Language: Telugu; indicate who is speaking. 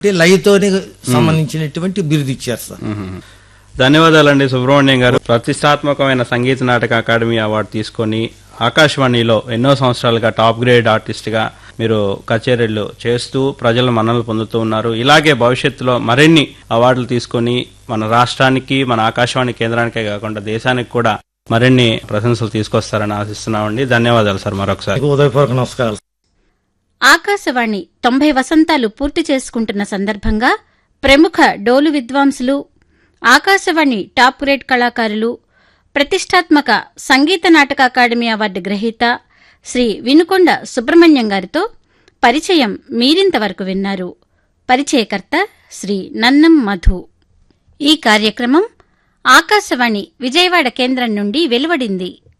Speaker 1: లయతోని సంబంధించినటువంటి బిరుదు ఇచ్చారు సార్
Speaker 2: మ్మ్. ధన్యవాదాలండి సుబ్రహ్మణ్యం గారు ప్రతిష్టాత్మకమైన సంగీత నాటక అకాడమీ అవార్డు తీసుకొని ఆకాశవాణిలో ఎన్నో సంవత్సరాలుగా టాప్ గ్రేడ్ ఆర్టిస్ట్ గా మీరు కచేరీలు చేస్తూ ప్రజల మన్ననలు పొందుతూ ఉన్నారు ఇలాగే భవిష్యత్తులో మరిన్ని అవార్డులు తీసుకొని మన రాష్ట్రానికి మన ఆకాశవాణి కేంద్రానికే కాకుండా దేశానికి కూడా మరిన్ని ప్రశంసలు తీసుకొస్తారని ఆశిస్తున్నామండి ధన్యవాదాలు సార్ మరొకసారి
Speaker 1: మీకు ఉదయపూర్వక నమస్కారాలు
Speaker 3: ఆకాశవాణి తొంభై వసంతాలు పూర్తి చేసుకుంటున్న సందర్భంగా ప్రముఖ డోలు విద్వాంసులు ఆకాశవాణి టాప్ గ్రేడ్ కళాకారులు ప్రతిష్టాత్మక సంగీత నాటక అకాడమీ అవార్డు గ్రహీత శ్రీ వినుకొండ సుబ్రహ్మణ్యం గారితో పరిచయం మీరింతవరకు విన్నారు పరిచయకర్త శ్రీ నన్నం మధు ఈ కార్యక్రమం ఆకాశవాణి విజయవాడ కేంద్రం నుండి వెలువడింది